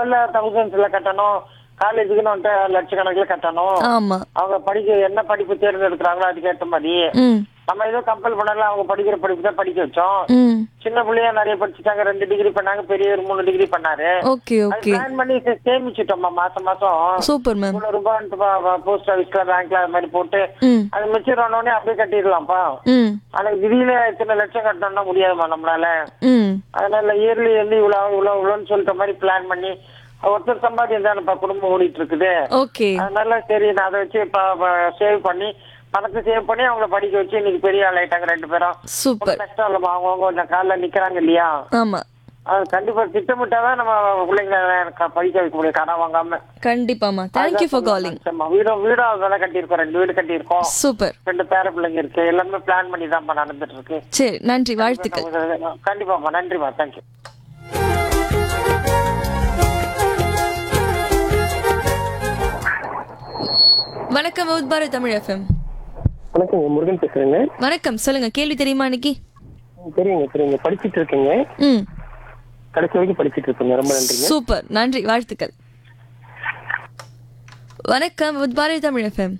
லெவல்ல தௌசண்ட்ஸ்ல கட்டணும் காலேஜுக்குன்னு வந்துட்டு லட்சக்கணக்கில் கட்டணும் ஆமா அவங்க படிக்க என்ன படிப்பு தேர்ந்தெடுக்கிறாங்களோ அதுக்கேற்ற மாதிரி ம் நம்ம ஏதோ கம்பல் பண்ணல அவங்க படிக்கிற படிப்பு தான் படிக்க வச்சோம் ம் சின்ன பிள்ளையா நிறைய படிச்சுட்டாங்க ரெண்டு டிகிரி பண்ணாங்க பெரியவர் மூணு டிகிரி பண்ணாரு ஓகே அது ஓகே பிளான் பண்ணி சே- சேமிச்சிட்டோம்மா மாசம் மாசம் சூப்பர் மேம் இவ்வளவு ரூபான்ட்டு போஸ்ட் ஆஃபீஸ்ல பேங்க்ல அது மாதிரி போட்டு ம் அது மெச்சூர் ஆனோடனே அப்படியே கட்டிடலாம்ப்பா ம் ஆனா திடீர்னு இத்தனை லட்சம் கட்டணும்னா முடியாதுமா நம்மளால ம் அதனால இயர்லி வந்து இவ்வளவு இவ்வளவு இவ்வளவுன்னு சொல்லிட்ட மாதிரி பிளான் பண்ணி ஒருத்தர் சம்பாதியம் தானேப்பா குடும்பம் ஓடிட்டு இருக்குது ஓகே அதனால சரி நான் அதை வச்சு சேவ் பண்ணி பணத்தை சேவ் பண்ணி அவங்கள படிக்க வச்சு இன்னைக்கு பெரிய ஆள் ஆயிட்டாங்க ரெண்டு பேரும் சூப்பர் கஷ்டம் இல்லம்மா அவங்கவுங்க கொஞ்சம் காலில் நிக்கிறாங்க இல்லையா ஆமா அது கண்டிப்பா திட்டமிட்டாதான் நம்ம பிள்ளைங்களை க- படிக்க வைக்க முடியும் கடன் வாங்காம கண்டிப்பாமா தேங்க்யூ ஃபார் காலிங் ஆமா, வீடும் வீடும் அதெல்லாம் கட்டியிருக்கோம் ரெண்டு வீடு கட்டியிருக்கோம் சூப்பர் ரெண்டு பேர பிள்ளைங்க இருக்கு எல்லாமே பிளான் பண்ணி தான்ப்பா நடந்துட்டு இருக்கு சரி நன்றி வாழ்த்துக்கள் கண்டிப்பாப்பா நன்றிமா தேங்க்யூ வணக்கம் உத்பார தமிழ் எஃப்எம் வணக்கங்க முருகன் பேசுறேங்க வணக்கம் சொல்லுங்க கேள்வி தெரியுமா இன்னைக்கு தெரியுங்க தெரியுங்க படிச்சிட்டு இருக்கேங்க ம் கடைசி வரைக்கும் படிச்சிட்டு இருக்கேங்க ரொம்ப நன்றிங்க சூப்பர் நன்றி வாழ்த்துக்கள் வணக்கம் உத்பார தமிழ் எஃப்எம்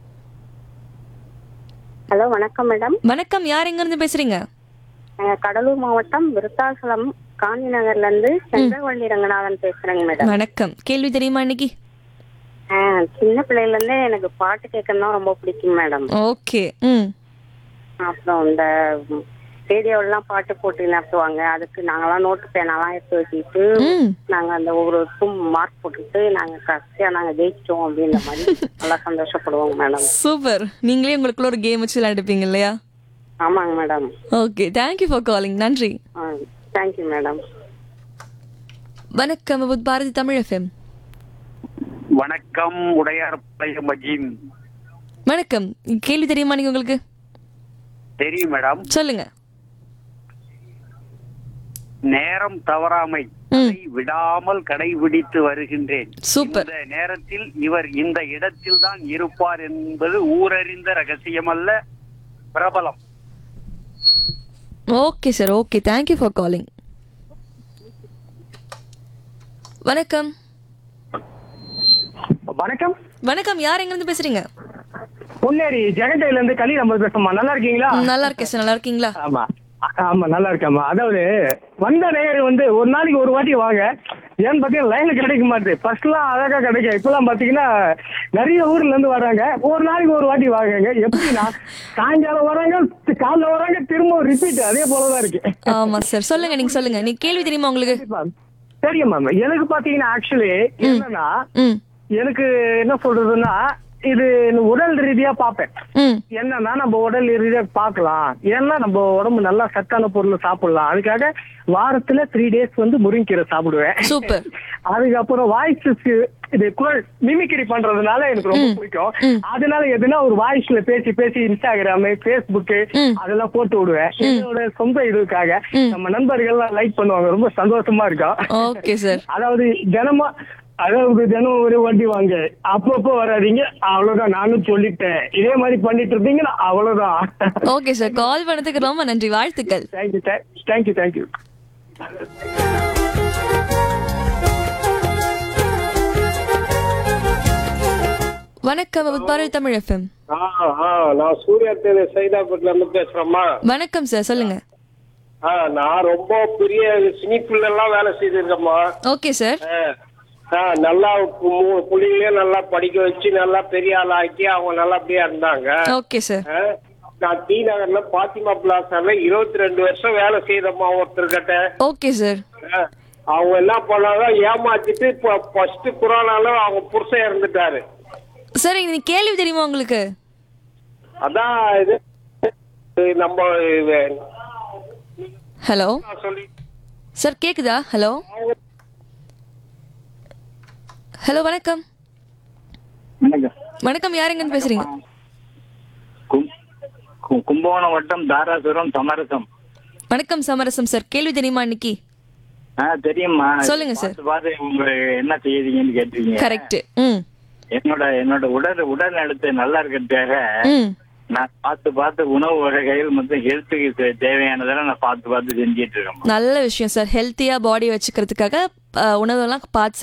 ஹலோ வணக்கம் மேடம் வணக்கம் யார் எங்க இருந்து பேசுறீங்க நாங்க கடலூர் மாவட்டம் விருத்தாசலம் காந்தி நகர்ல இருந்து சென்றவள்ளி ரங்கநாதன் பேசுறேங்க மேடம் வணக்கம் கேள்வி தெரியுமா இன்னைக்கு ஆ, சின்ன பிள்ளையில இருந்தே எனக்கு பாட்டு கேட்கறதுனா ரொம்ப பிடிக்கும் மேடம் ஓகே ம் அப்புறம் இந்த ரேடியோலாம் பாட்டு போட்டு நடத்துவாங்க அதுக்கு நாங்கெல்லாம் நோட்டு பேனாலாம் எடுத்து வச்சுக்கிட்டு ம் நாங்க அந்த ஒவ்வொருக்கும் மார்க் போட்டுட்டு நாங்க கடைசியா நாங்க ஜெயிச்சிட்டோம் அப்படின்ற மாதிரி நல்லா சந்தோஷப்படுவோங்க மேடம் சூப்பர் நீங்களே உங்களுக்குள்ள ஒரு கேம் வச்சு விளையாடுப்பீங்க இல்லையா ஆமாங்க madam okay thank you for calling நன்றி தேங்க்யூ மேடம் வணக்கம் உத் பாரதி தமிழ் எஃப்எம் வணக்கம் உடையார் பழைய மஜீம் வணக்கம் கேள்வி தெரியுமா நீங்க உங்களுக்கு தெரியும் மேடம் சொல்லுங்க நேரம் தவறாமை ம். அதை விடாமல் கடைபிடித்து வருகின்றேன் சூப்பர் இந்த நேரத்தில் இவர் இந்த இடத்தில் தான் இருப்பார் என்பது ஊரறிந்த ரகசியம் அல்ல பிரபலம் okay sir okay thank you for calling வணக்கம் வணக்கம் வணக்கம் யார் எங்க இருந்து பேசுறீங்க பொன்னேரி ஜெகண்டையில இருந்து கலி நம்ம பேசுமா நல்லா இருக்கீங்களா ம், நல்லா இருக்கேன் சார் நல்லா இருக்கீங்களா ஆமா ஆமா நல்லா இருக்கேம்மா அதாவது வந்த நேயர் வந்து ஒரு நாளைக்கு ஒரு வாட்டி வாங்க ஏன்னு பாத்தீங்கன்னா லைன்ல கிடைக்க மாட்டேது ஃபர்ஸ்ட்லாம் அழகா கிடைக்கும் இப்பெல்லாம் பாத்தீங்கன்னா நிறைய ஊர்ல இருந்து வராங்க ஒரு நாளைக்கு ஒரு வாட்டி வாங்குங்க எப்படின்னா சாயங்காலம் வராங்க காலைல வராங்க திரும்ப ரிப்பீட் அதே போலதான் இருக்கு ஆமா சார் சொல்லுங்க நீங்க சொல்லுங்க நீ கேள்வி தெரியுமா உங்களுக்கு தெரியும் மேம் எனக்கு பாத்தீங்கன்னா ஆக்சுவலி என்னன்னா ம் எனக்கு என்ன சொல்றதுன்னா இது உடல் ரீதியா பார்ப்பேன் ம் என்னன்னா நம்ம உடல் ரீதியா பார்க்கலாம் ஏன்னா நம்ம உடம்பு நல்லா சத்தான பொருள் சாப்பிடலாம் அதுக்காக வாரத்துல த்ரீ டேஸ் வந்து முருங்கீரை சாப்பிடுவேன் சூப்பர் அதுக்கப்புறம் வாய்ஸ் இது குரல் மிமிக்ரி பண்றதுனால எனக்கு ரொம்ப பிடிக்கும் அதனால எதுனா ஒரு வாய்ஸ்ல பேசி பேசி இன்ஸ்டாகிராம் பேஸ்புக் ம். அதெல்லாம் போட்டு விடுவேன் என்னோட சொந்த இதுக்காக நம்ம நண்பர்கள்லாம் லைக் பண்ணுவாங்க ரொம்ப சந்தோஷமா இருக்கும் ஓகே சார் அதாவது தினமும் அதாவது தினம் ஒரு வண்டி வாங்க அப்பப்போ வராதீங்க அவ்வளவுதான் நானும் சொல்லிட்டேன் இதே மாதிரி பண்ணிட்டு இருந்தீங்கன்னா அவ்வளவுதான் ஓகே சார் கால் பண்ணதுக்கு ரொம்ப நன்றி வாழ்த்துக்கள் தேங்க்யூ தேங்க்யூ தேங்க்யூ வணக்கம் உத் பாரதி தமிழ் எஃப்எம் ஆ ஆ நான் சூர்யா தேவி சைதாபேட்ல இருந்து பேசுறேம்மா வணக்கம் சார் சொல்லுங்க ஆ நான் ரொம்ப பெரிய சினிஃபில் எல்லாம் வேலை செய்திருக்கேம்மா ஓகே சார் ஆ, ஆ, நல்லா மு- புள்ளைங்களையும் நல்லா படிக்க வச்சு நல்லா பெரிய ஆள் ஆக்கி அவங்க நல்லபடியா இருந்தாங்க ஓகே சார் ஆ, நான் டி நகர்ல பாத்திமா பிளாசால இருபத்தி ரெண்டு வருஷம் வேலை செய்தம்மா ஒருத்தர்கிட்ட ஓகே சார் ஆ, அவங்க என்ன பண்ணாங்க ஏமாத்திட்டு இப்போ ஃபர்ஸ்ட் கொரோனால அவங்க புருஷன் இறந்துட்டாரு சார் நீ கேள்வி தெரியுமா உங்களுக்கு அதான் இது இது நம்ம இது, ஹலோ நான் சொல்லி சார் கேக்குதா ஹலோ ஹலோ வணக்கம் வணக்கம் வணக்கம் யார் எங்கன்னு பேசுறீங்க கும்- கு- கும்பகோணம் வட்டம் தாராசுரம் சமரசம் வணக்கம் சமரசம் சார் கேள்வி தெரியுமா இன்னைக்கு ஆ தெரியுமா சொல்லுங்க சார். பார்த்து பார்த்து உங்க என்ன செய்யறீங்கன்னு கேட்டீங்க கரெக்ட் ம் என்னோட என்னோட உடல் உடல் நலத்தை நல்லா இருக்கிறதுக்காக ம் நான் பார்த்து பார்த்து உணவு வகைகள் மற்றும் ஹெல்த்துக்கு தேவையானதெல்லாம் நான் பார்த்து பார்த்து செஞ்சிட்டு இருக்கேன் நல்ல விஷயம் சார் ஹெல்த்தியா பாடி வச்சுக்கிறதுக்காக அஹ், உணவெல்லாம் பார்த்து